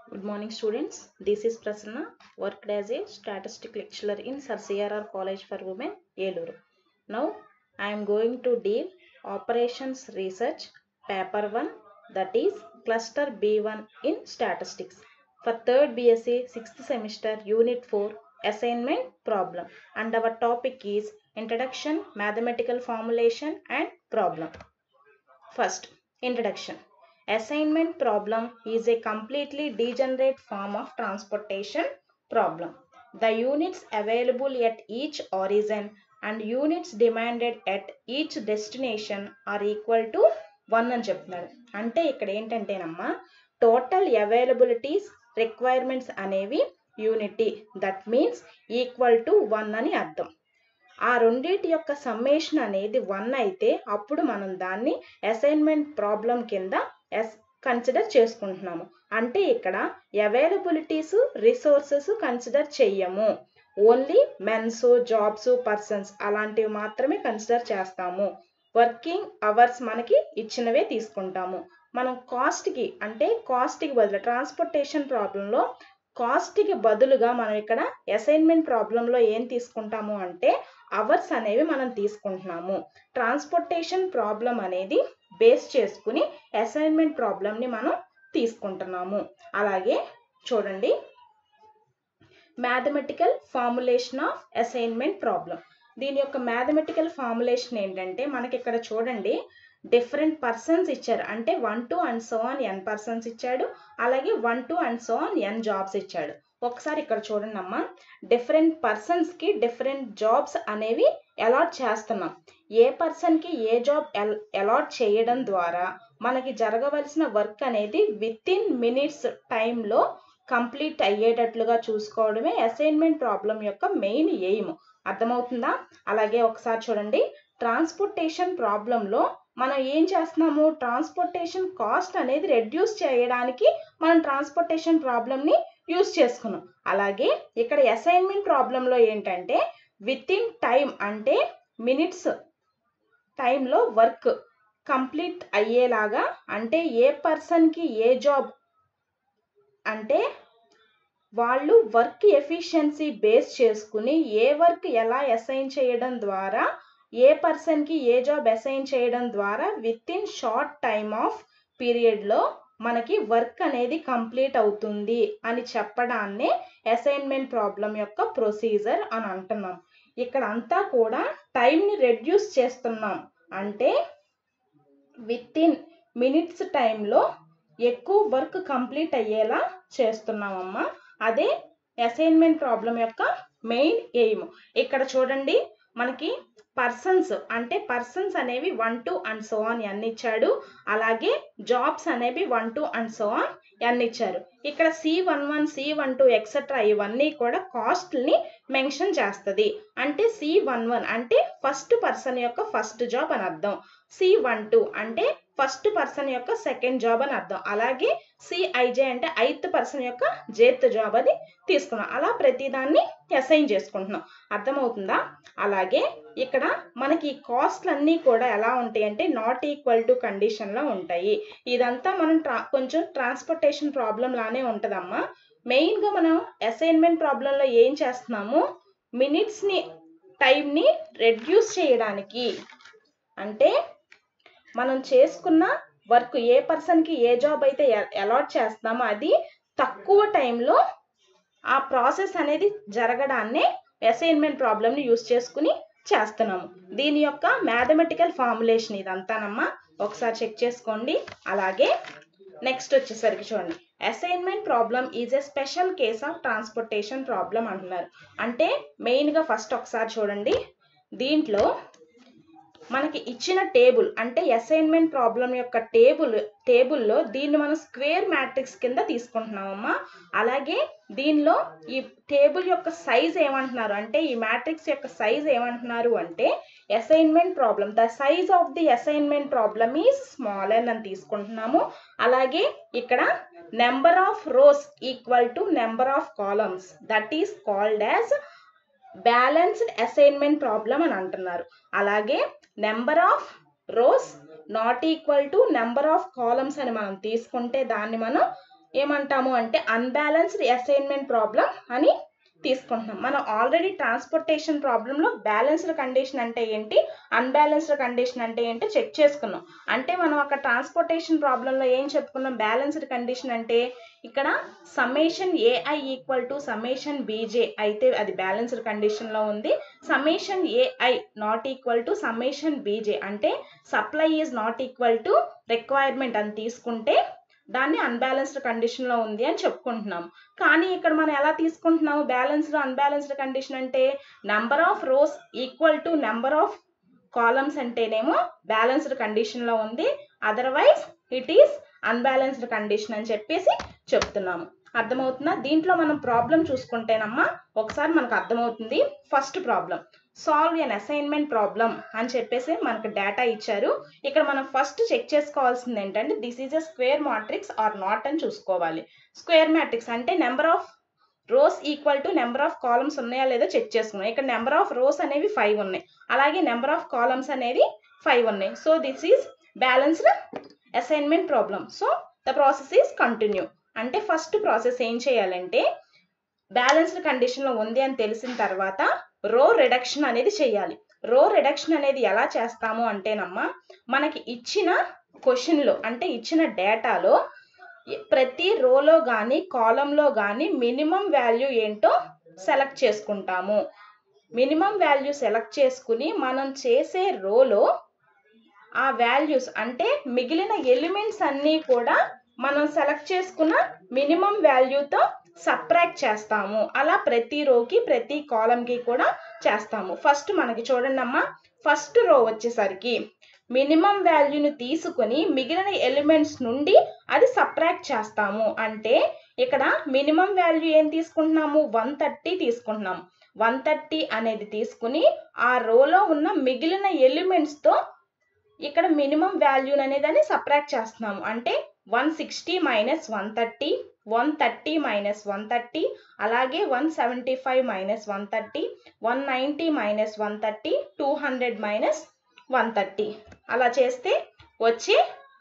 Good morning, students. This is Prasanna, worked as a statistic lecturer in Sir CRR College for Women, Eluru. Now, I am going to deal operations research paper 1 that is cluster B1 in statistics for third BSc 6th semester unit 4 assignment problem and our topic is introduction mathematical formulation and problem. First, introduction. Assignment problem is a completely degenerate form of transportation problem. The units available at each origin and units demanded at each destination are equal to one అని చెప్తున్నారు అంటే ఇక్కడ ఏంటంటేనమ్మా total availabilities requirements అనేవి unity that means equal to one అని అర్థం ఆ రెండింటి యొక్క సమ్మేషన్ అనేది వన్ అయితే అప్పుడు మనం దాన్ని అసైన్మెంట్ ప్రాబ్లం కింద ఎస్ కన్సిడర్ చేసుకుంటున్నాము అంటే ఇక్కడ అవైలబిలిటీస్ రిసోర్సెస్ కన్సిడర్ చెయ్యము ఓన్లీ మెన్స్ జాబ్స్ పర్సన్స్ అలాంటివి మాత్రమే కన్సిడర్ చేస్తాము వర్కింగ్ అవర్స్ మనకి ఇచ్చినవే తీసుకుంటాము మనం కాస్ట్కి అంటే కాస్ట్కి బదులు ట్రాన్స్పోర్టేషన్ ప్రాబ్లంలో కాస్ట్కి బదులుగా మనం ఇక్కడ అసైన్మెంట్ ప్రాబ్లంలో ఏం తీసుకుంటాము అంటే అవర్స్ అనేవి మనం తీసుకుంటున్నాము ట్రాన్స్పోర్టేషన్ ప్రాబ్లం అనేది బేస్ చేసుకుని అసైన్మెంట్ ప్రాబ్లంని మనం తీసుకుంటున్నాము అలాగే చూడండి mathematical formulation of assignment problem దీని యొక్క మ్యాథమెటికల్ ఫార్ములేషన్ ఏంటంటే మనకి ఇక్కడ చూడండి డిఫరెంట్ పర్సన్స్ ఇచ్చారు అంటే one two and so on N persons ఇచ్చాడు అలాగే one two and so on N jobs ఇచ్చాడు ఒకసారి ఇక్కడ చూడండి అమ్మా డిఫరెంట్ పర్సన్స్కి డిఫరెంట్ జాబ్స్ అనేవి అలాట్ చేస్తున్నాం ఏ పర్సన్కి ఏ జాబ్ అలాట్ చేయడం ద్వారా మనకి జరగవలసిన వర్క్ అనేది విత్ ఇన్ మినిట్స్ టైంలో కంప్లీట్ అయ్యేటట్లుగా చూసుకోవడమే అసైన్మెంట్ ప్రాబ్లం యొక్క మెయిన్ ఎయిమ్ అర్థమవుతుందా అలాగే ఒకసారి చూడండి ట్రాన్స్పోర్టేషన్ ప్రాబ్లంలో మనం ఏం చేస్తున్నాము ట్రాన్స్పోర్టేషన్ కాస్ట్ అనేది రెడ్యూస్ చేయడానికి మనం ట్రాన్స్పోర్టేషన్ ప్రాబ్లమ్ని యూస్ చేసుకున్నాం అలాగే ఇక్కడ అసైన్మెంట్ ప్రాబ్లంలో ఏంటంటే విత్ ఇన్ టైం అంటే మినిట్స్ టైంలో వర్క్ కంప్లీట్ అయ్యేలాగా అంటే ఏ పర్సన్కి ఏ జాబ్ అంటే వాళ్ళు వర్క్ ఎఫిషియన్సీ బేస్ చేసుకుని ఏ వర్క్ ఎలా అసైన్ చేయడం ద్వారా ఏ పర్సన్కి ఏ జాబ్ అసైన్ చేయడం ద్వారా within short time of పీరియడ్లో మనకి వర్క్ అనేది కంప్లీట్ అవుతుంది అని చెప్పడాన్నే అసైన్మెంట్ ప్రాబ్లం యొక్క ప్రొసీజర్ అని అంటున్నాం ఇక్కడ అంతా కూడా టైంని రెడ్యూస్ చేస్తున్నాం అంటే విత్ ఇన్ మినిట్స్ టైంలో ఎక్కువ వర్క్ కంప్లీట్ అయ్యేలా చేస్తున్నామమ్మా అదే అసైన్మెంట్ ప్రాబ్లం యొక్క మెయిన్ ఎయిమ్ ఇక్కడ చూడండి మనకి పర్సన్స్ అంటే పర్సన్స్ అనేవి one two and so on N ఇచ్చాడు అలాగే జాబ్స్ అనేవి one two and so on N ఇచ్చారు ఇక్కడ C one one C one two etcetera ఇవన్నీ కూడా కాస్ట్ని మెన్షన్ చేస్తుంది అంటే సి వన్ వన్ అంటే ఫస్ట్ పర్సన్ యొక్క ఫస్ట్ జాబ్ అని అర్థం సి వన్ టూ అంటే ఫస్ట్ పర్సన్ యొక్క సెకండ్ జాబ్ అని అర్థం అలాగే సిఐజే అంటే ఐత్ పర్సన్ యొక్క జేత్ జాబ్ అని తీసుకున్నాం అలా ప్రతిదాన్ని అసైన్ చేసుకుంటున్నాం అర్థమవుతుందా అలాగే ఇక్కడ మనకి కాస్ట్లు అన్నీ కూడా ఎలా ఉంటాయి అంటే నాట్ ఈక్వల్ టు కండిషన్లో ఉంటాయి ఇదంతా మనం ట్రా కొంచెం ట్రాన్స్పోర్టేషన్ ప్రాబ్లం లానే ఉంటుందమ్మా మెయిన్గా మనం అసైన్మెంట్ ప్రాబ్లంలో ఏం చేస్తున్నాము మినిట్స్ని టైంని రెడ్యూస్ చేయడానికి అంటే మనం చేసుకున్న వర్క్ ఏ పర్సన్కి ఏ జాబ్ అయితే అలాట్ చేస్తామో అది తక్కువ టైంలో ఆ ప్రాసెస్ అనేది జరగడాన్నే అసైన్మెంట్ ప్రాబ్లమ్ని యూస్ చేసుకుని చేస్తున్నాము దీని యొక్క మ్యాథమెటికల్ ఫార్ములేషన్ ఇదంతానమ్మా ఒకసారి చెక్ చేసుకోండి అలాగే నెక్స్ట్ వచ్చేసరికి చూడండి assignment problem is a special case of transportation problem అంటున్నారు అంటే మెయిన్గా ఫస్ట్ ఒకసారి చూడండి దీంట్లో మనకి ఇచ్చిన టేబుల్ అంటే అసైన్మెంట్ ప్రాబ్లం యొక్క టేబుల్ టేబుల్లో దీన్ని మనం స్క్వేర్ మ్యాట్రిక్స్ కింద తీసుకుంటున్నామమ్మా అలాగే దీనిలో ఈ టేబుల్ యొక్క సైజ్ ఏమంటున్నారు అంటే ఈ మ్యాట్రిక్స్ యొక్క సైజ్ ఏమంటున్నారు అంటే assignment problem the size of the assignment problem is small అని తీసుకుంటున్నాము అలాగే ఇక్కడ number of rows equal to number of columns that is called as balanced assignment problem అని అంటున్నారు అలాగే number of rows not equal to number of columns అని మనం తీసుకుంటే దాన్ని మనం ఏమంటాము అంటే అన్బ్యాలెన్స్డ్ అసైన్మెంట్ ప్రాబ్లం అని తీసుకుంటున్నాం మనం ఆల్రెడీ ట్రాన్స్పోర్టేషన్ ప్రాబ్లంలో బ్యాలెన్స్డ్ కండిషన్ అంటే ఏంటి అన్బ్యాలెన్స్డ్ కండిషన్ అంటే ఏంటో చెక్ చేసుకున్నాం అంటే మనం అక్కడ ట్రాన్స్పోర్టేషన్ ప్రాబ్లంలో ఏం చెప్పుకున్నాం బ్యాలెన్స్డ్ కండిషన్ అంటే ఇక్కడ summation AI equal to summation BJ అయితే అది బ్యాలెన్స్డ్ కండిషన్లో ఉంది summation AI not equal to summation BJ అంటే supply is not equal to requirement అని తీసుకుంటే దాన్ని అన్బ్యాలెన్స్డ్ కండిషన్లో ఉంది అని చెప్పుకుంటున్నాం కానీ ఇక్కడ మనం ఎలా తీసుకుంటున్నాము బ్యాలెన్స్డ్ అన్బ్యాలెన్స్డ్ కండిషన్ అంటే number of rows equal to number of columns అంటేనేమో బ్యాలెన్స్డ్ కండిషన్లో ఉంది otherwise it is unbalanced condition అని చెప్పేసి చెప్తున్నాము అర్థమవుతుందా దీంట్లో మనం ప్రాబ్లం చూసుకుంటేనమ్మా ఒకసారి మనకు అర్థమవుతుంది first problem solve an assignment problem అని చెప్పేసి మనకు డేటా ఇచ్చారు ఇక్కడ మనం ఫస్ట్ చెక్ చేసుకోవాల్సింది ఏంటంటే this is a square matrix or not అని చూసుకోవాలి స్క్వేర్ మ్యాట్రిక్స్ అంటే number of rows equal to number of columns ఉన్నాయా లేదో చెక్ చేసుకున్నాం ఇక్కడ నెంబర్ ఆఫ్ రోస్ అనేవి ఫైవ్ ఉన్నాయి అలాగే నెంబర్ ఆఫ్ కాలమ్స్ అనేవి ఫైవ్ ఉన్నాయి so this is balanced assignment problem so the process is continue అంటే ఫస్ట్ ప్రాసెస్ ఏం చేయాలంటే బ్యాలెన్స్డ్ కండిషన్లో ఉంది అని తెలిసిన తర్వాత రో రిడక్షన్ అనేది చేయాలి రో రిడక్షన్ అనేది ఎలా చేస్తాము అంటేనమ్మా మనకి ఇచ్చిన క్వశ్చన్లో అంటే ఇచ్చిన డేటాలో ప్రతి రోలో కానీ కాలంలో కానీ మినిమం వాల్యూ ఏంటో సెలెక్ట్ చేసుకుంటాము మినిమం వాల్యూ సెలెక్ట్ చేసుకుని మనం చేసే రోలో ఆ వాల్యూస్ అంటే మిగిలిన ఎలిమెంట్స్ అన్నీ కూడా మనం సెలెక్ట్ చేసుకున్న మినిమం వాల్యూతో సప్రాక్ట్ చేస్తాము అలా ప్రతి రోకి ప్రతి కాలంకి కూడా చేస్తాము ఫస్ట్ మనకి చూడండి అమ్మా ఫస్ట్ రో వచ్చేసరికి మినిమం వాల్యూని తీసుకొని మిగిలిన ఎలిమెంట్స్ నుండి అది సప్రాక్ట్ చేస్తాము అంటే ఇక్కడ మినిమం వాల్యూ ఏం తీసుకుంటున్నాము వన్ థర్టీ తీసుకుంటున్నాము వన్ థర్టీ అనేది తీసుకుని ఆ రోలో ఉన్న మిగిలిన ఎలిమెంట్స్తో ఇక్కడ మినిమం వాల్యూ అనేది సప్రాక్ట్ చేస్తున్నాము అంటే one sixty minus one thirty one thirty minus one thirty అలాగే one seventy five minus one thirty one ninety minus one thirty two hundred minus one thirty అలా చేస్తే వచ్చే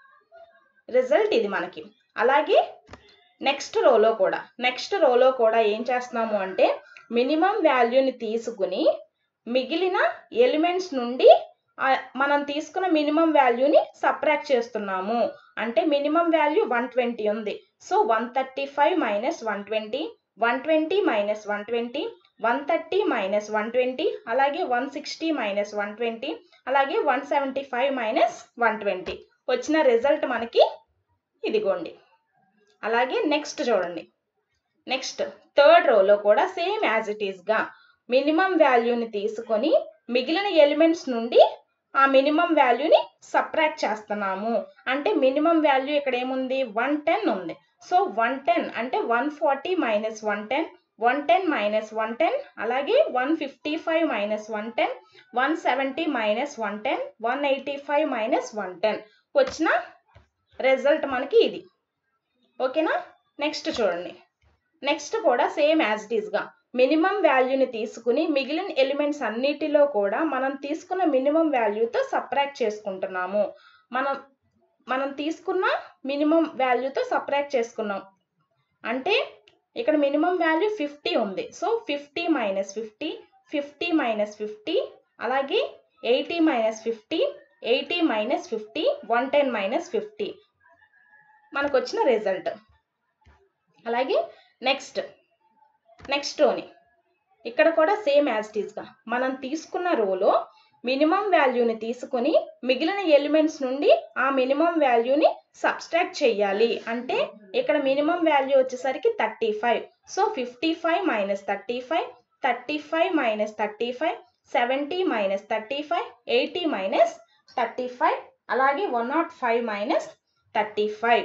రిజల్ట్ ఇది మనకి అలాగే నెక్స్ట్ రోలో కూడా నెక్స్ట్ రోలో కూడా ఏం చేస్తున్నాము అంటే మినిమం వాల్యూని తీసుకుని మిగిలిన ఎలిమెంట్స్ నుండి మనం తీసుకున్న మినిమం వాల్యూని సప్రాక్ట్ చేస్తున్నాము అంటే మినిమం వాల్యూ వన్ ట్వంటీ ఉంది so one thirty five minus one twenty one twenty minus one twenty one thirty minus one twenty అలాగే one sixty minus one twenty అలాగే one seventy five minus one twenty వచ్చిన result మనకి ఇదిగోండి అలాగే next చూడండి next third రోలో కూడా same as it ఈస్గా మినిమం వాల్యూని తీసుకొని మిగిలిన ఎలిమెంట్స్ నుండి ఆ మినిమం వాల్యూని సప్రాక్ట్ చేస్తున్నాము అంటే మినిమం వాల్యూ ఇక్కడ ఏముంది వన్ టెన్ ఉంది సో వన్ టెన్ అంటే one forty minus one ten one ten minus one ten అలాగే one fifty five minus one ten one seventy minus one ten one eighty five minus one ten వచ్చిన result మనకి ఇది ఓకేనా next చూడండి next కూడా same as it ఈస్గా minimum వాల్యూని తీసుకుని మిగిలిన ఎలిమెంట్స్ అన్నిటిలో కూడా మనం తీసుకున్న మినిమం వాల్యూతో సప్రాక్ట్ చేసుకుంటున్నాము మనం మనం తీసుకున్న మినిమం వాల్యూతో సప్రాక్ట్ చేసుకున్నాం అంటే ఇక్కడ మినిమం వాల్యూ ఫిఫ్టీ ఉంది so fifty minus fifty fifty minus fifty అలాగే eighty minus fifty eighty minus fifty one ten minus fifty మనకు వచ్చిన రిజల్ట్ అలాగే నెక్స్ట్ నెక్స్ట్ రోని ఇక్కడ కూడా సేమ్ యాజ్ టీస్గా మనం తీసుకున్న రోలో మినిమం వాల్యూని తీసుకుని మిగిలిన ఎలిమెంట్స్ నుండి ఆ మినిమం వాల్యూని సబ్స్ట్రాక్ట్ చేయాలి అంటే ఇక్కడ మినిమం వాల్యూ వచ్చేసరికి thirty five so fifty five minus thirty five thirty five minus thirty five seventy minus thirty five eighty minus thirty five అలాగే one nought five minus thirty five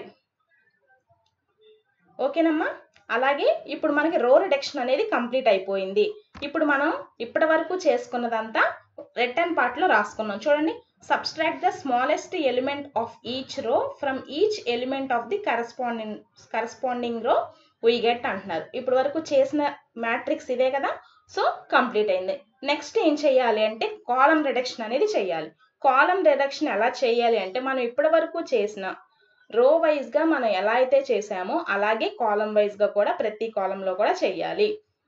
ఓకేనమ్మా అలాగే ఇప్పుడు మనకి రో రిడక్షన్ అనేది కంప్లీట్ అయిపోయింది ఇప్పుడు మనం ఇప్పటి వరకు చేసుకున్నదంతా రిటర్న్ పార్ట్లో రాసుకున్నాం చూడండి subtract the smallest element of each row from each element of the corresponding corresponding row we get అంటున్నారు ఇప్పటి వరకు చేసిన మ్యాట్రిక్స్ ఇదే కదా సో కంప్లీట్ అయింది నెక్స్ట్ ఏం చేయాలి అంటే కాలం రిడక్షన్ అనేది చేయాలి కాలం రిడక్షన్ ఎలా చేయాలి అంటే మనం ఇప్పటి వరకు చేసిన రో వైజ్గా మనం ఎలా అయితే చేసామో అలాగే కాలం వైజ్గా కూడా ప్రతి కాలంలో కూడా చేయాలి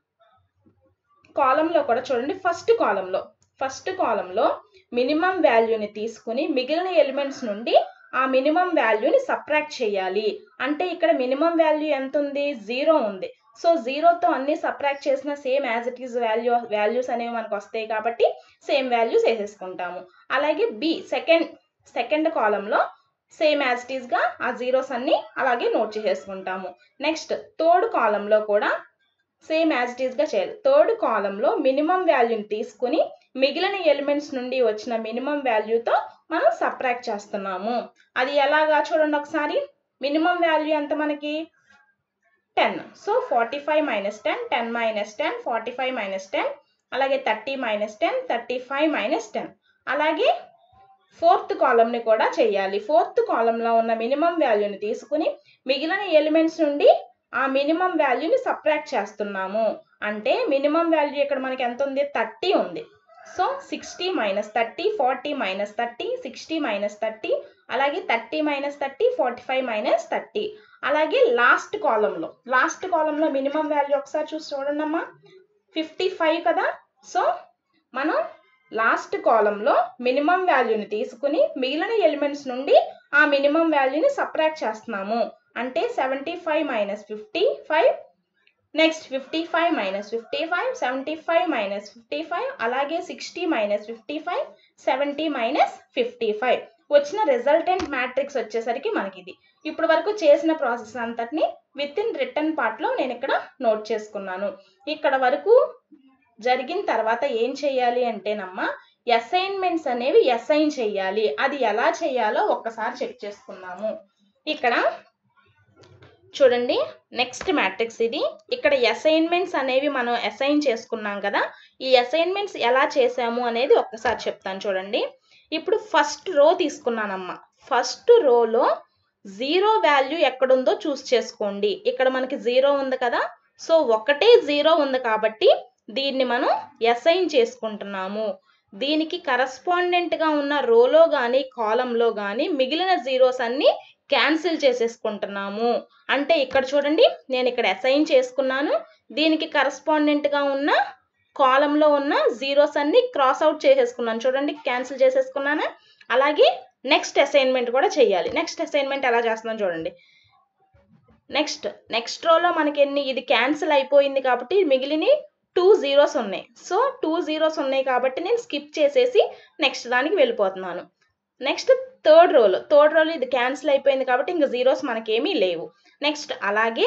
కాలంలో కూడా చూడండి ఫస్ట్ కాలంలో ఫస్ట్ కాలంలో మినిమం వాల్యూని తీసుకుని మిగిలిన ఎలిమెంట్స్ నుండి ఆ మినిమం వాల్యూని సబ్ట్రాక్ట్ చేయాలి అంటే ఇక్కడ మినిమం వాల్యూ ఎంత ఉంది జీరో ఉంది సో జీరోతో అన్ని సబ్ట్రాక్ట్ చేసిన same as it is value values అనేవి మనకు వస్తాయి కాబట్టి సేమ్ వాల్యూస్ వేసేసుకుంటాము అలాగే బి సెకండ్ సెకండ్ కాలంలో సేమ్ యాజ్ ఇట్ ఈస్గా ఆ జీరోస్ అన్ని అలాగే నోట్ చేసేసుకుంటాము నెక్స్ట్ థర్డ్ కాలంలో కూడా సేమ్ యాజ్ ఇట్ ఈస్గా చేయాలి థర్డ్ కాలంలో మినిమం వాల్యూని తీసుకుని మిగిలిన ఎలిమెంట్స్ నుండి వచ్చిన మినిమం వాల్యూతో మనం సబ్ట్రాక్ట్ చేస్తున్నాము అది ఎలాగా చూడండి ఒకసారి మినిమం వాల్యూ ఎంత మనకి ten so forty five minus ten ten minus ten forty five minus ten అలాగే thirty minus ten thirty five minus ten అలాగే ఫోర్త్ కాలంని కూడా చేయాలి ఫోర్త్ కాలంలో ఉన్న మినిమం వాల్యూని తీసుకుని మిగిలిన ఎలిమెంట్స్ నుండి ఆ మినిమం వాల్యూని సబ్ట్రాక్ట్ చేస్తున్నాము అంటే మినిమం వాల్యూ ఇక్కడ మనకి ఎంత ఉంది థర్టీ ఉంది so sixty minus thirty forty minus thirty sixty minus thirty అలాగే thirty minus thirty forty five minus thirty అలాగే లాస్ట్ కాలంలో లాస్ట్ కాలంలో మినిమం వాల్యూ ఒకసారి చూసి చూడండి అమ్మా ఫిఫ్టీ ఫైవ్ కదా సో మనం లాస్ట్ కాలంలో మినిమం వాల్యూని తీసుకుని మిగిలిన ఎలిమెంట్స్ నుండి ఆ మినిమం వాల్యూని సబ్ట్రాక్ట్ చేస్తున్నాము అంటే seventy five minus fifty five next fifty five minus fifty five seventy five minus fifty five అలాగే sixty minus fifty five seventy minus fifty five వచ్చిన రిజల్టెంట్ మ్యాట్రిక్స్ వచ్చేసరికి మనకి ఇది ఇప్పుడు వరకు చేసిన ప్రాసెస్ అంతటిని విత్ ఇన్ రిటర్న్ పార్ట్లో నేను ఇక్కడ నోట్ చేసుకున్నాను ఇక్కడ వరకు జరిగిన తర్వాత ఏం చేయాలి అంటేనమ్మా అసైన్మెంట్స్ అనేవి అసైన్ చేయాలి అది ఎలా చేయాలో ఒక్కసారి చెక్ చేసుకుందాము ఇక్కడ చూడండి నెక్స్ట్ మ్యాట్రిక్స్ ఇది ఇక్కడ అసైన్మెంట్స్ అనేవి మనం అసైన్ చేసుకున్నాం కదా ఈ అసైన్మెంట్స్ ఎలా చేసాము అనేది ఒక్కసారి చెప్తాను చూడండి ఇప్పుడు ఫస్ట్ రో తీసుకున్నానమ్మా ఫస్ట్ రోలో జీరో వాల్యూ ఎక్కడుందో చూస్ చేసుకోండి ఇక్కడ మనకి జీరో ఉంది కదా సో ఒకటే జీరో ఉంది కాబట్టి దీన్ని మనం అసైన్ చేసుకుంటున్నాము దీనికి కరస్పాండెంట్గా ఉన్న రోలో కానీ కాలంలో కానీ మిగిలిన జీరోస్ అన్నీ క్యాన్సిల్ చేసేసుకుంటున్నాము అంటే ఇక్కడ చూడండి నేను ఇక్కడ అసైన్ చేసుకున్నాను దీనికి కరస్పాండెంట్గా ఉన్న కాలంలో ఉన్న జీరోస్ అన్ని క్రాస్ అవుట్ చేసేసుకున్నాను చూడండి క్యాన్సిల్ చేసేసుకున్నాను అలాగే నెక్స్ట్ అసైన్మెంట్ కూడా చేయాలి నెక్స్ట్ అసైన్మెంట్ ఎలా చేస్తున్నాను చూడండి నెక్స్ట్ నెక్స్ట్ రోలో మనకి ఎన్ని ఇది క్యాన్సిల్ అయిపోయింది కాబట్టి మిగిలిన టూ జీరోస్ ఉన్నాయి సో టూ జీరోస్ ఉన్నాయి కాబట్టి నేను స్కిప్ చేసేసి నెక్స్ట్ దానికి వెళ్ళిపోతున్నాను నెక్స్ట్ థర్డ్ రోలో థర్డ్ రోలో ఇది క్యాన్సిల్ అయిపోయింది కాబట్టి ఇంకా జీరోస్ మనకేమీ లేవు నెక్స్ట్ అలాగే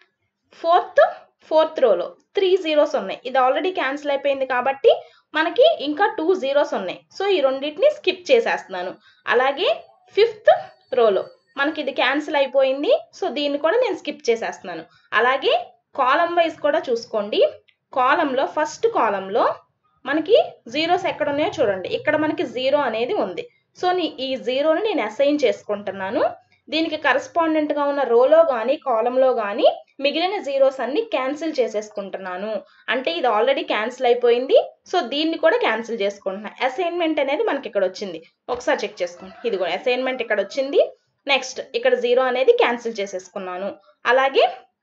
ఫోర్త్ ఫోర్త్ రోలో త్రీ జీరోస్ ఉన్నాయి ఇది ఆల్రెడీ క్యాన్సిల్ అయిపోయింది కాబట్టి మనకి ఇంకా టూ జీరోస్ ఉన్నాయి సో ఈ రెండింటిని స్కిప్ చేసేస్తున్నాను అలాగే ఫిఫ్త్ రోలో మనకి ఇది క్యాన్సిల్ అయిపోయింది సో దీన్ని కూడా నేను స్కిప్ చేసేస్తున్నాను అలాగే కాలం వైజ్ కూడా చూసుకోండి కాలంలో ఫస్ట్ కాలంలో మనకి జీరోస్ ఎక్కడ ఉన్నాయో చూడండి ఇక్కడ మనకి జీరో అనేది ఉంది సో నీ ఈ జీరోని నేను అసైన్ చేసుకుంటున్నాను దీనికి కరస్పాండెంట్గా ఉన్న రోలో కానీ కాలంలో కానీ మిగిలిన జీరోస్ అన్ని క్యాన్సిల్ చేసేసుకుంటున్నాను అంటే ఇది ఆల్రెడీ క్యాన్సిల్ అయిపోయింది సో దీన్ని కూడా క్యాన్సిల్ చేసుకుంటున్నాను అసైన్మెంట్ అనేది మనకి ఇక్కడ వచ్చింది ఒకసారి చెక్ చేసుకోండి ఇది కూడా అసైన్మెంట్ ఇక్కడ వచ్చింది నెక్స్ట్ ఇక్కడ జీరో అనేది క్యాన్సిల్ చేసేసుకున్నాను అలాగే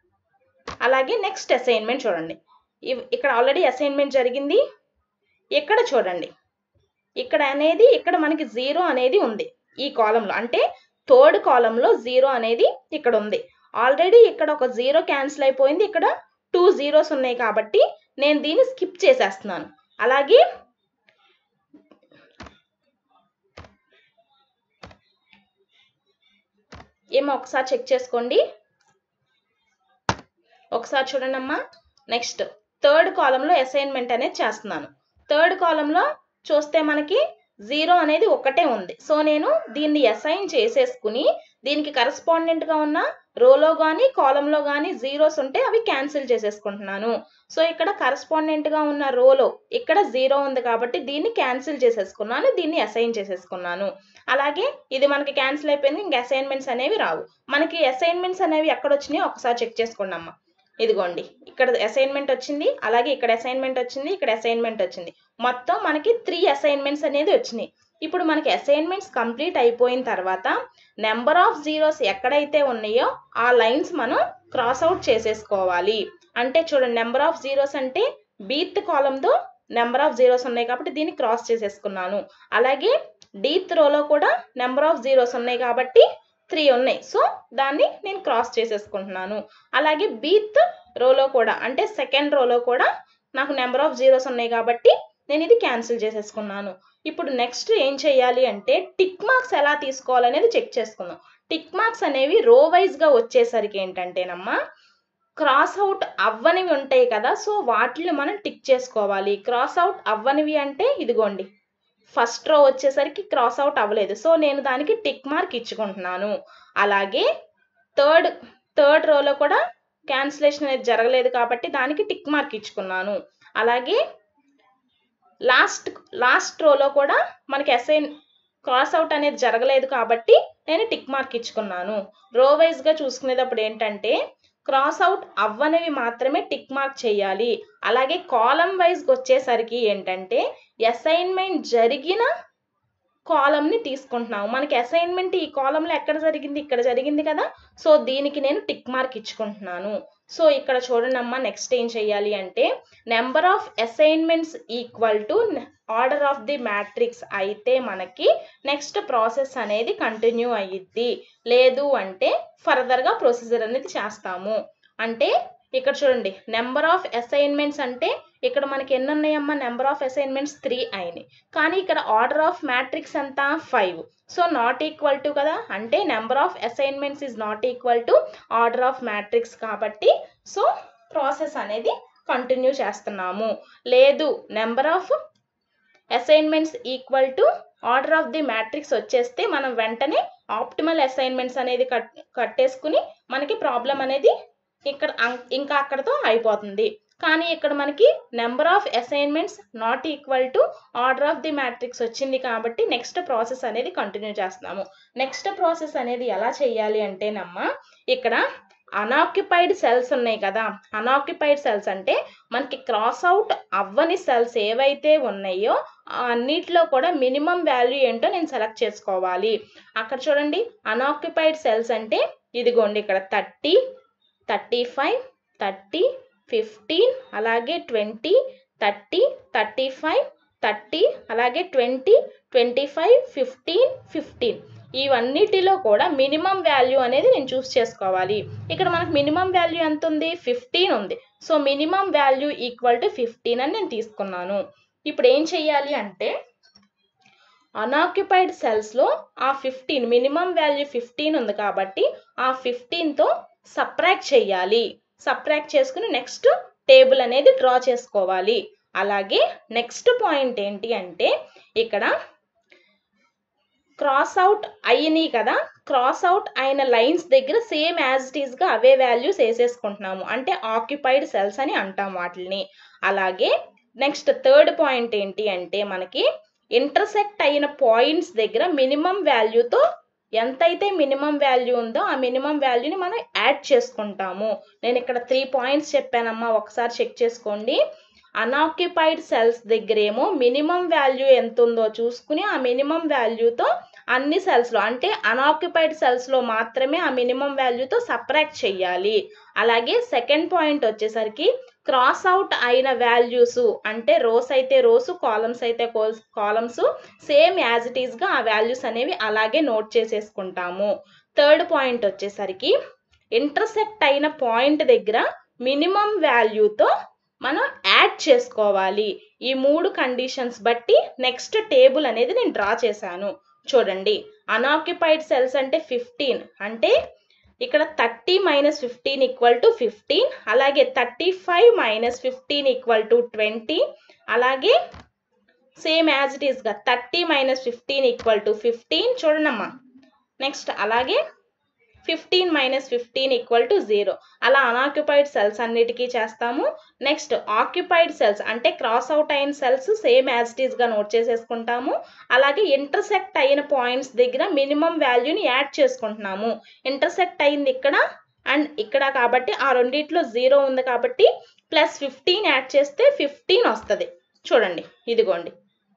అలాగే నెక్స్ట్ అసైన్మెంట్ చూడండి ఇక్కడ ఆల్రెడీ అసైన్మెంట్ జరిగింది ఇక్కడ చూడండి ఇక్కడ అనేది ఇక్కడ మనకి జీరో అనేది ఉంది ఈ కాలంలో అంటే థర్డ్ కాలంలో జీరో అనేది ఇక్కడ ఉంది ఆల్రెడీ ఇక్కడ ఒక జీరో క్యాన్సిల్ అయిపోయింది ఇక్కడ టూ జీరోస్ ఉన్నాయి కాబట్టి నేను దీన్ని స్కిప్ చేసేస్తున్నాను అలాగే ఏమో ఒకసారి చెక్ చేసుకోండి ఒకసారి చూడండి అమ్మా నెక్స్ట్ థర్డ్ కాలంలో అసైన్మెంట్ అనేది చేస్తున్నాను థర్డ్ కాలంలో చూస్తే మనకి జీరో అనేది ఒకటే ఉంది సో నేను దీన్ని అసైన్ చేసేసుకుని దీనికి కరస్పాండెంట్గా ఉన్న రోలో కానీ కాలంలో కానీ జీరోస్ ఉంటే అవి క్యాన్సిల్ చేసేసుకుంటున్నాను సో ఇక్కడ కరస్పాండెంట్గా ఉన్న రోలో ఇక్కడ జీరో ఉంది కాబట్టి దీన్ని క్యాన్సిల్ చేసేసుకున్నాను దీన్ని అసైన్ చేసేసుకున్నాను అలాగే ఇది మనకి క్యాన్సిల్ అయిపోయింది ఇంకా అసైన్మెంట్స్ అనేవి రావు మనకి అసైన్మెంట్స్ అనేవి ఎక్కడ వచ్చినాయో ఒకసారి చెక్ చేసుకోండి అమ్మ ఇదిగోండి ఇక్కడ అసైన్మెంట్ వచ్చింది అలాగే ఇక్కడ అసైన్మెంట్ వచ్చింది ఇక్కడ అసైన్మెంట్ వచ్చింది మొత్తం మనకి త్రీ అసైన్మెంట్స్ అనేది వచ్చినాయి ఇప్పుడు మనకి అసైన్మెంట్స్ కంప్లీట్ అయిపోయిన తర్వాత నెంబర్ ఆఫ్ జీరోస్ ఎక్కడైతే ఉన్నాయో ఆ లైన్స్ మనం క్రాస్ అవుట్ చేసేసుకోవాలి అంటే చూడండి నెంబర్ ఆఫ్ జీరోస్ అంటే బీత్ కాలంతో నెంబర్ ఆఫ్ జీరోస్ ఉన్నాయి కాబట్టి దీన్ని క్రాస్ చేసేసుకున్నాను అలాగే డీత్ రోలో కూడా నెంబర్ ఆఫ్ జీరోస్ ఉన్నాయి కాబట్టి త్రీ ఉన్నాయి సో దాన్ని నేను క్రాస్ చేసేసుకుంటున్నాను అలాగే బీత్ రోలో కూడా అంటే సెకండ్ రోలో కూడా నాకు నెంబర్ ఆఫ్ జీరోస్ ఉన్నాయి కాబట్టి నేను ఇది క్యాన్సిల్ చేసేసుకున్నాను ఇప్పుడు నెక్స్ట్ ఏం చేయాలి అంటే టిక్ మార్క్స్ ఎలా తీసుకోవాలనేది చెక్ చేసుకుందాం టిక్ మార్క్స్ అనేవి రో వైజ్గా వచ్చేసరికి ఏంటంటేనమ్మా క్రాస్ అవుట్ అవ్వనివి ఉంటాయి కదా సో వాటిని మనం టిక్ చేసుకోవాలి క్రాస్ అవుట్ అవ్వనివి అంటే ఇదిగోండి ఫస్ట్ రో వచ్చేసరికి క్రాస్ అవుట్ అవ్వలేదు సో నేను దానికి టిక్ మార్క్ ఇచ్చుకుంటున్నాను అలాగే థర్డ్ థర్డ్ రోలో కూడా క్యాన్సిలేషన్ అనేది జరగలేదు కాబట్టి దానికి టిక్ మార్క్ ఇచ్చుకున్నాను అలాగే లాస్ట్ లాస్ట్ రోలో కూడా మనకి అసైన్ క్రాస్ అవుట్ అనేది జరగలేదు కాబట్టి నేను టిక్ మార్క్ ఇచ్చుకున్నాను రో వైజ్గా చూసుకునేటప్పుడు ఏంటంటే క్రాస్ అవుట్ అవ్వనివి మాత్రమే టిక్ మార్క్ చేయాలి అలాగే కాలం వైజ్కి వచ్చేసరికి ఏంటంటే అసైన్మెంట్ జరిగిన కాలంని తీసుకుంటున్నాము మనకి అసైన్మెంట్ ఈ కాలంలో ఎక్కడ జరిగింది ఇక్కడ జరిగింది కదా సో దీనికి నేను టిక్ మార్క్ ఇచ్చుకుంటున్నాను సో ఇక్కడ చూడండి అమ్మా నెక్స్ట్ ఏం చేయాలి అంటే number of assignments equal to order of the matrix అయితే మనకి నెక్స్ట్ ప్రాసెస్ అనేది కంటిన్యూ అయ్యిద్ది లేదు అంటే ఫర్దర్గా ప్రొసీజర్ అనేది చేస్తాము అంటే ఇక్కడ చూడండి నెంబర్ ఆఫ్ అసైన్మెంట్స్ అంటే ఇక్కడ మనకి ఎన్ని ఉన్నాయమ్మా నెంబర్ ఆఫ్ అసైన్మెంట్స్ త్రీ అయినాయి కానీ ఇక్కడ ఆర్డర్ ఆఫ్ మ్యాట్రిక్స్ ఎంత five so not equal to కదా అంటే number of assignments is not equal to order of matrix కాబట్టి సో ప్రాసెస్ అనేది కంటిన్యూ చేస్తున్నాము లేదు number of assignments equal to order of the matrix వచ్చేస్తే మనం వెంటనే ఆప్టిమల్ అసైన్మెంట్స్ అనేది కట్ కట్టేసుకుని మనకి ప్రాబ్లం అనేది ఇక్కడ అం- ఇంకా అక్కడతో అయిపోతుంది కానీ ఇక్కడ మనకి number of assignments not equal to order of the matrix వచ్చింది కాబట్టి నెక్స్ట్ ప్రాసెస్ అనేది కంటిన్యూ చేస్తున్నాము నెక్స్ట్ ప్రాసెస్ అనేది ఎలా చేయాలి అంటేనమ్మా ఇక్కడ అనాక్యుపైడ్ సెల్స్ ఉన్నాయి కదా అనాక్యుపైడ్ సెల్స్ అంటే మనకి క్రాస్ అవుట్ అవ్వని సెల్స్ ఏవైతే ఉన్నాయో ఆ అన్నిట్లో కూడా మినిమం వాల్యూ ఏంటో నేను సెలెక్ట్ చేసుకోవాలి అక్కడ చూడండి అనాక్యుపైడ్ సెల్స్ అంటే ఇదిగోండి ఇక్కడ thirty thirty five thirty fifteen అలాగే twenty thirty thirty five thirty అలాగే twenty twenty five fifteen fifteen ఇవన్నిటిలో కూడా మినిమం వాల్యూ అనేది నేను చూస్ చేసుకోవాలి ఇక్కడ మనకు మినిమం వాల్యూ ఎంత ఉంది ఫిఫ్టీన్ ఉంది so minimum value equal to fifteen అని నేను తీసుకున్నాను ఇప్పుడు ఏం చెయ్యాలి అంటే అనాక్యుపైడ్ సెల్స్లో ఆ ఫిఫ్టీన్ మినిమం వాల్యూ ఫిఫ్టీన్ ఉంది కాబట్టి ఆ ఫిఫ్టీన్తో సప్రాక్ట్ చేయాలి సప్రాక్ట్ చేసుకుని నెక్స్ట్ టేబుల్ అనేది డ్రా చేసుకోవాలి అలాగే నెక్స్ట్ పాయింట్ ఏంటి అంటే ఇక్కడ క్రాస్ అవుట్ అయినాయి కదా క్రాస్ అవుట్ అయిన లైన్స్ దగ్గర సేమ్ యాజ్ ఇట్ ఈస్గా అవే వాల్యూస్ వేసేసుకుంటున్నాము అంటే ఆక్యుపైడ్ సెల్స్ అని అంటాం వాటిని అలాగే నెక్స్ట్ థర్డ్ పాయింట్ ఏంటి అంటే మనకి ఇంటర్సెక్ట్ అయిన పాయింట్స్ దగ్గర మినిమం వాల్యూతో ఎంతైతే మినిమం వాల్యూ ఉందో ఆ మినిమం వాల్యూని మనం యాడ్ చేసుకుంటాము నేను ఇక్కడ త్రీ పాయింట్స్ చెప్పానమ్మా ఒకసారి చెక్ చేసుకోండి అనాక్యుపైడ్ సెల్స్ దగ్గరేమో మినిమం వాల్యూ ఎంత ఉందో చూసుకుని ఆ మినిమం వాల్యూతో అన్ని సెల్స్లో అంటే అనాక్యుపైడ్ సెల్స్లో మాత్రమే ఆ మినిమం వాల్యూతో సప్రాక్ట్ చేయాలి అలాగే సెకండ్ పాయింట్ వచ్చేసరికి క్రాస్ అవుట్ అయిన వాల్యూస్ అంటే రోస్ అయితే రోస్ కాలమ్స్ అయితే కాలమ్స్ సేమ్ యాజ్ ఇట్ ఈస్గా ఆ వాల్యూస్ అనేవి అలాగే నోట్ చేసేసుకుంటాము థర్డ్ పాయింట్ వచ్చేసరికి ఇంటర్సెక్ట్ అయిన పాయింట్ దగ్గర మినిమం వాల్యూతో మనం యాడ్ చేసుకోవాలి ఈ మూడు కండిషన్స్ బట్టి నెక్స్ట్ టేబుల్ అనేది నేను డ్రా చేశాను చూడండి అనాక్యుపైడ్ సెల్స్ అంటే ఫిఫ్టీన్ అంటే ఇక్కడ thirty minus fifteen equal to fifteen అలాగే thirty five minus fifteen equal to twenty అలాగే సేమ్ యాజ్ ఇట్ ఈస్గా thirty minus fifteen equal to fifteen చూడండమ్మా నెక్స్ట్ అలాగే fifteen minus fifteen equal to zero అలా unoccupied cells అన్నిటికీ చేస్తాము next occupied cells అంటే cross out అయిన సెల్స్ సేమ్ యాజ్ ఇట్ ఈస్గా నోట్ చేసేసుకుంటాము అలాగే ఇంటర్సెక్ట్ అయిన పాయింట్స్ దగ్గర మినిమం వాల్యూని యాడ్ చేసుకుంటున్నాము ఇంటర్సెక్ట్ అయింది ఇక్కడ అండ్ ఇక్కడ కాబట్టి ఆ రెండిట్లో జీరో ఉంది కాబట్టి ప్లస్ ఫిఫ్టీన్ యాడ్ చేస్తే ఫిఫ్టీన్ వస్తుంది చూడండి ఇదిగోండి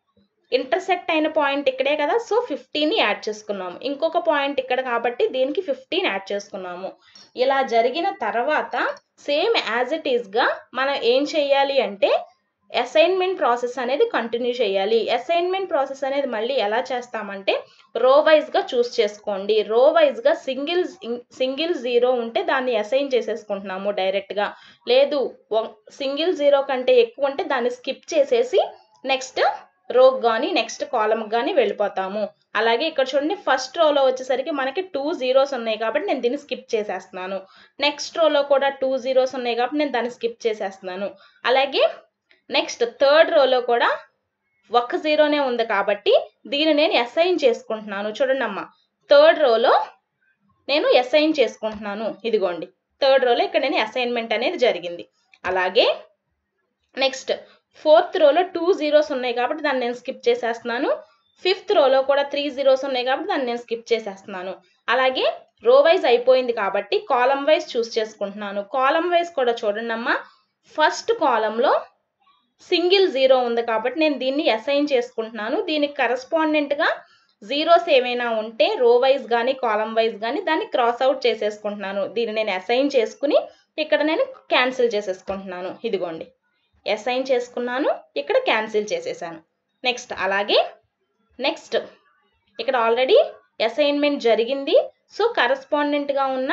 ఇంటర్సెక్ట్ అయిన పాయింట్ ఇక్కడే కదా సో ఫిఫ్టీన్ యాడ్ చేసుకున్నాము ఇంకొక పాయింట్ ఇక్కడ కాబట్టి దీనికి ఫిఫ్టీన్ యాడ్ చేసుకున్నాము ఇలా జరిగిన తర్వాత సేమ్ యాజ్ ఇట్ ఈస్గా మనం ఏం చేయాలి అంటే అసైన్మెంట్ ప్రాసెస్ అనేది కంటిన్యూ చేయాలి అసైన్మెంట్ ప్రాసెస్ అనేది మళ్ళీ ఎలా చేస్తామంటే రో వైజ్గా చూస్ చేసుకోండి రో వైజ్గా సింగిల్ సింగిల్ జీరో ఉంటే దాన్ని అసైన్ చేసేసుకుంటున్నాము డైరెక్ట్గా లేదు సింగిల్ జీరో కంటే ఎక్కువ ఉంటే దాన్ని స్కిప్ చేసేసి నెక్స్ట్ రోకి కానీ నెక్స్ట్ కాలమ్కి కానీ వెళ్ళిపోతాము అలాగే ఇక్కడ చూడండి ఫస్ట్ రోలో వచ్చేసరికి మనకి టూ జీరోస్ ఉన్నాయి కాబట్టి నేను దీన్ని స్కిప్ చేసేస్తున్నాను నెక్స్ట్ రోలో కూడా టూ జీరోస్ ఉన్నాయి కాబట్టి నేను దాన్ని స్కిప్ చేసేస్తున్నాను అలాగే నెక్స్ట్ థర్డ్ రోలో కూడా ఒక్క జీరోనే ఉంది కాబట్టి దీన్ని నేను అసైన్ చేసుకుంటున్నాను చూడండి అమ్మ థర్డ్ రోలో నేను అసైన్ చేసుకుంటున్నాను ఇదిగోండి థర్డ్ రోలో ఇక్కడ నేను అసైన్మెంట్ అనేది జరిగింది అలాగే నెక్స్ట్ ఫోర్త్ రోలో టూ జీరోస్ ఉన్నాయి కాబట్టి దాన్ని నేను స్కిప్ చేసేస్తున్నాను ఫిఫ్త్ రోలో కూడా త్రీ జీరోస్ ఉన్నాయి కాబట్టి దాన్ని నేను స్కిప్ చేసేస్తున్నాను అలాగే రో వైజ్ అయిపోయింది కాబట్టి కాలం వైజ్ చూస్ చేసుకుంటున్నాను కాలం వైజ్ కూడా చూడండి అమ్మా ఫస్ట్ కాలంలో సింగిల్ జీరో ఉంది కాబట్టి నేను దీన్ని అసైన్ చేసుకుంటున్నాను దీనికి కరస్పాండెంట్గా జీరోస్ ఏమైనా ఉంటే రో వైజ్ కానీ కాలం వైజ్ కానీ దాన్ని క్రాస్ అవుట్ చేసేసుకుంటున్నాను దీన్ని నేను అసైన్ చేసుకుని ఇక్కడ నేను క్యాన్సిల్ చేసేసుకుంటున్నాను ఇదిగోండి అసైన్ చేసుకున్నాను ఇక్కడ క్యాన్సిల్ చేసేసాను నెక్స్ట్ అలాగే నెక్స్ట్ ఇక్కడ ఆల్రెడీ అసైన్మెంట్ జరిగింది సో కరస్పాండెంట్గా ఉన్న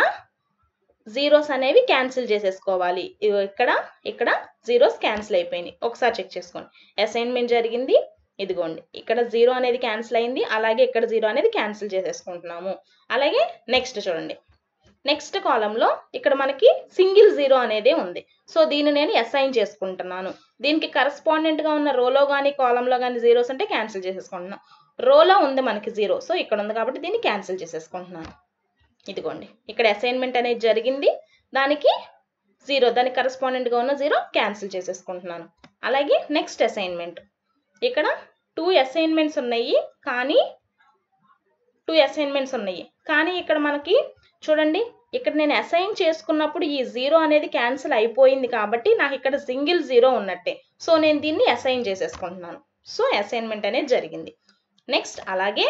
జీరోస్ అనేవి క్యాన్సిల్ చేసేసుకోవాలి ఇగో ఇక్కడ ఇక్కడ జీరోస్ క్యాన్సిల్ అయిపోయినాయి ఒకసారి చెక్ చేసుకోండి అసైన్మెంట్ జరిగింది ఇదిగోండి ఇక్కడ జీరో అనేది క్యాన్సిల్ అయింది అలాగే ఇక్కడ జీరో అనేది క్యాన్సిల్ చేసేసుకుంటున్నాము అలాగే నెక్స్ట్ చూడండి నెక్స్ట్ కాలంలో ఇక్కడ మనకి సింగిల్ జీరో అనేది ఉంది సో దీన్ని నేను అసైన్ చేసుకుంటున్నాను దీనికి కరస్పాండెంట్గా ఉన్న రోలో కానీ కాలంలో కానీ జీరోస్ అంటే క్యాన్సిల్ చేసేసుకుంటున్నాను రోలో ఉంది మనకి జీరో సో ఇక్కడ ఉంది కాబట్టి దీన్ని క్యాన్సిల్ చేసేసుకుంటున్నాను ఇదిగోండి ఇక్కడ అసైన్మెంట్ అనేది జరిగింది దానికి జీరో దానికి కరస్పాండెంట్గా ఉన్న జీరో క్యాన్సిల్ చేసేసుకుంటున్నాను అలాగే నెక్స్ట్ అసైన్మెంట్ ఇక్కడ టూ అసైన్మెంట్స్ ఉన్నాయి కానీ టూ అసైన్మెంట్స్ ఉన్నాయి కానీ ఇక్కడ మనకి చూడండి ఇక్కడ నేను అసైన్ చేసుకున్నప్పుడు ఈ జీరో అనేది క్యాన్సిల్ అయిపోయింది కాబట్టి నాకు ఇక్కడ సింగిల్ జీరో ఉన్నట్టే సో నేను దీన్ని అసైన్ చేసేసుకుంటున్నాను సో అసైన్మెంట్ అనేది జరిగింది నెక్స్ట్ అలాగే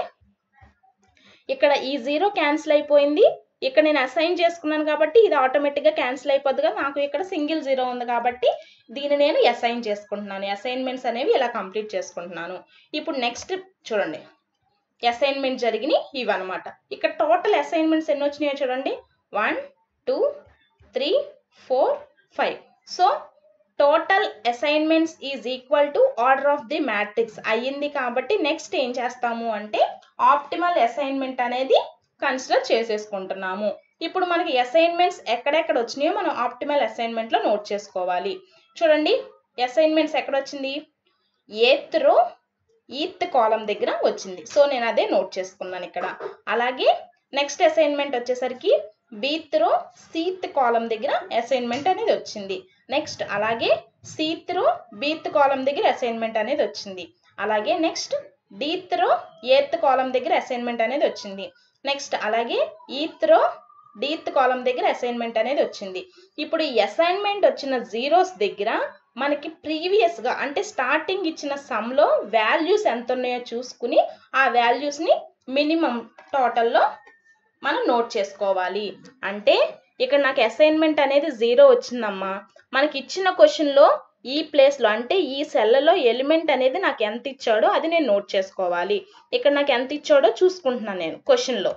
ఇక్కడ ఈ జీరో క్యాన్సిల్ అయిపోయింది ఇక్కడ నేను అసైన్ చేసుకున్నాను కాబట్టి ఇది ఆటోమేటిక్గా క్యాన్సిల్ అయిపోద్ది కదా నాకు ఇక్కడ సింగిల్ జీరో ఉంది కాబట్టి దీన్ని నేను అసైన్ చేసుకుంటున్నాను అసైన్మెంట్స్ అనేవి ఇలా కంప్లీట్ చేసుకుంటున్నాను ఇప్పుడు నెక్స్ట్ చూడండి అసైన్మెంట్ జరిగినాయి ఇవన్నమాట ఇక్కడ టోటల్ అసైన్మెంట్స్ ఎన్ని వచ్చినాయో చూడండి one two three four five so total assignments is equal to order of the matrix అయ్యింది కాబట్టి నెక్స్ట్ ఏం చేస్తాము అంటే ఆప్టిమల్ అసైన్మెంట్ అనేది కన్సిడర్ చేసేసుకుంటున్నాము ఇప్పుడు మనకి అసైన్మెంట్స్ ఎక్కడెక్కడ వచ్చినాయో మనం ఆప్టిమల్ అసైన్మెంట్లో నోట్ చేసుకోవాలి చూడండి అసైన్మెంట్స్ ఎక్కడ వచ్చింది ఎయిత్ రో ఈత్ కాలం దగ్గర వచ్చింది సో నేను అదే నోట్ చేసుకున్నాను ఇక్కడ అలాగే నెక్స్ట్ అసైన్మెంట్ వచ్చేసరికి బీత్ రో సీత్ కాలం దగ్గర అసైన్మెంట్ అనేది వచ్చింది నెక్స్ట్ అలాగే సీత్ రో బీత్ కాలం దగ్గర అసైన్మెంట్ అనేది వచ్చింది అలాగే నెక్స్ట్ డీత్ రో ఎయిత్ కాలం దగ్గర అసైన్మెంట్ అనేది వచ్చింది నెక్స్ట్ అలాగే ఈత్ రో డీత్ కాలం దగ్గర అసైన్మెంట్ అనేది వచ్చింది ఇప్పుడు ఈ అసైన్మెంట్ వచ్చిన జీరోస్ దగ్గర మనకి ప్రీవియస్గా అంటే స్టార్టింగ్ ఇచ్చిన సమ్లో వాల్యూస్ ఎంత ఉన్నాయో చూసుకుని ఆ వాల్యూస్ని మినిమం టోటల్లో మనం నోట్ చేసుకోవాలి అంటే ఇక్కడ నాకు అసైన్మెంట్ అనేది జీరో వచ్చిందమ్మా మనకి ఇచ్చిన క్వశ్చన్లో ఈ ప్లేస్లో అంటే ఈ సెల్లలో ఎలిమెంట్ అనేది నాకు ఎంత ఇచ్చాడో అది నేను నోట్ చేసుకోవాలి ఇక్కడ నాకు ఎంత ఇచ్చాడో చూసుకుంటున్నాను నేను క్వశ్చన్లో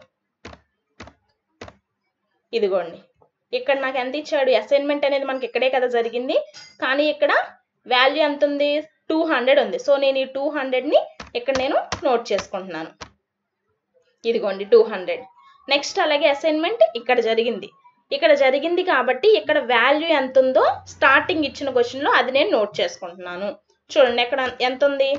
ఇదిగోండి ఇక్కడ నాకు ఎంత ఇచ్చాడు అసైన్మెంట్ అనేది మనకి ఇక్కడే కదా జరిగింది కానీ ఇక్కడ వాల్యూ ఎంత ఉంది టూ హండ్రెడ్ ఉంది సో నేను ఈ టూ హండ్రెడ్ని ఇక్కడ నేను నోట్ చేసుకుంటున్నాను ఇదిగోండి టూ హండ్రెడ్ నెక్స్ట్ అలాగే అసైన్మెంట్ ఇక్కడ జరిగింది ఇక్కడ జరిగింది కాబట్టి ఇక్కడ వాల్యూ ఎంత ఉందో స్టార్టింగ్ ఇచ్చిన క్వశ్చన్లో అది నేను నోట్ చేసుకుంటున్నాను చూడండి ఎక్కడ ఎంత ఉంది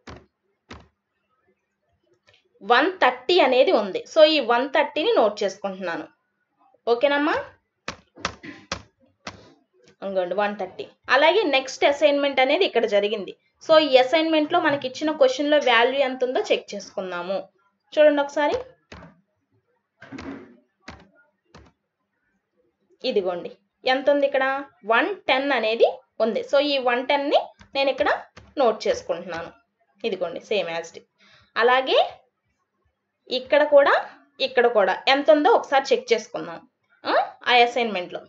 వన్ థర్టీ అనేది ఉంది సో ఈ వన్ థర్టీని నోట్ చేసుకుంటున్నాను ఓకేనమ్మా ఇంకోండి వన్ థర్టీ అలాగే నెక్స్ట్ అసైన్మెంట్ అనేది ఇక్కడ జరిగింది సో ఈ అసైన్మెంట్లో మనకి ఇచ్చిన క్వశ్చన్లో వాల్యూ ఎంత ఉందో చెక్ చేసుకుందాము చూడండి ఒకసారి ఇదిగోండి ఎంత ఉంది ఇక్కడ వన్ టెన్ అనేది ఉంది సో ఈ వన్ టెన్ని నేను ఇక్కడ నోట్ చేసుకుంటున్నాను ఇదిగోండి సేమ్ యాజ్ ఇట్ అలాగే ఇక్కడ కూడా ఇక్కడ కూడా ఎంత ఉందో ఒకసారి చెక్ చేసుకుందాం ఆ, ఆ అసైన్మెంట్లో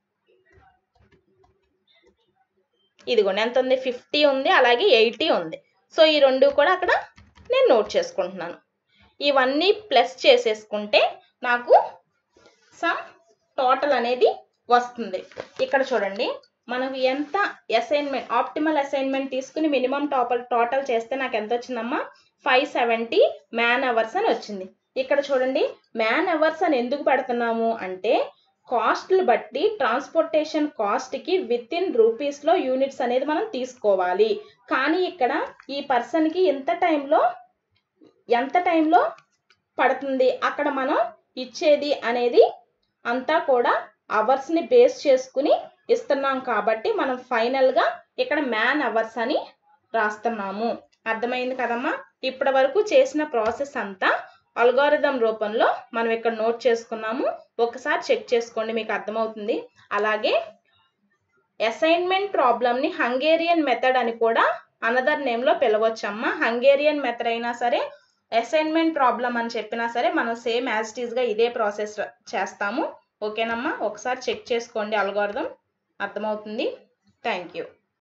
ఇదిగోండి ఎంత ఉంది ఫిఫ్టీ ఉంది అలాగే ఎయిటీ ఉంది సో ఈ రెండు కూడా అక్కడ నేను నోట్ చేసుకుంటున్నాను ఇవన్నీ ప్లస్ చేసేసుకుంటే నాకు సమ్ టోటల్ అనేది వస్తుంది ఇక్కడ చూడండి మనకు ఎంత అసైన్మెంట్ ఆప్టిమల్ అసైన్మెంట్ తీసుకుని మినిమం టోటల్ టోటల్ చేస్తే నాకు ఎంత వచ్చిందమ్మా ఫైవ్ సెవెంటీ మ్యాన్ అవర్స్ అని వచ్చింది ఇక్కడ చూడండి మ్యాన్ అవర్స్ అని ఎందుకు పెడుతున్నాము అంటే కాస్ట్లు బట్టి ట్రాన్స్పోర్టేషన్ కాస్ట్కి విత్ ఇన్ రూపీస్లో యూనిట్స్ అనేది మనం తీసుకోవాలి కానీ ఇక్కడ ఈ పర్సన్కి ఎంత టైంలో ఎంత టైంలో పడుతుంది అక్కడ మనం ఇచ్చేది అనేది అంతా కూడా అవర్స్ని బేస్ చేసుకుని ఇస్తున్నాం కాబట్టి మనం ఫైనల్గా ఇక్కడ మ్యాన్ అవర్స్ అని రాస్తున్నాము అర్థమైంది కదమ్మా ఇప్పటి వరకు చేసిన ప్రాసెస్ అంతా అల్గారిథం రూపంలో మనం ఇక్కడ నోట్ చేసుకున్నాము ఒకసారి చెక్ చేసుకోండి మీకు అర్థమవుతుంది అలాగే అసైన్మెంట్ ప్రాబ్లమ్ని హంగేరియన్ మెథడ్ అని కూడా అనదర్ నేమ్లో పిలవచ్చమ్మా హంగేరియన్ మెథడ్ అయినా సరే అసైన్మెంట్ ప్రాబ్లం అని చెప్పినా సరే మనం సేమ్ యాజ్ ఇట్ ఈస్గా ఇదే ప్రాసెస్ చేస్తాము ఓకేనమ్మా ఒకసారి చెక్ చేసుకోండి అల్గారిథం అర్థమవుతుంది థ్యాంక్ యూ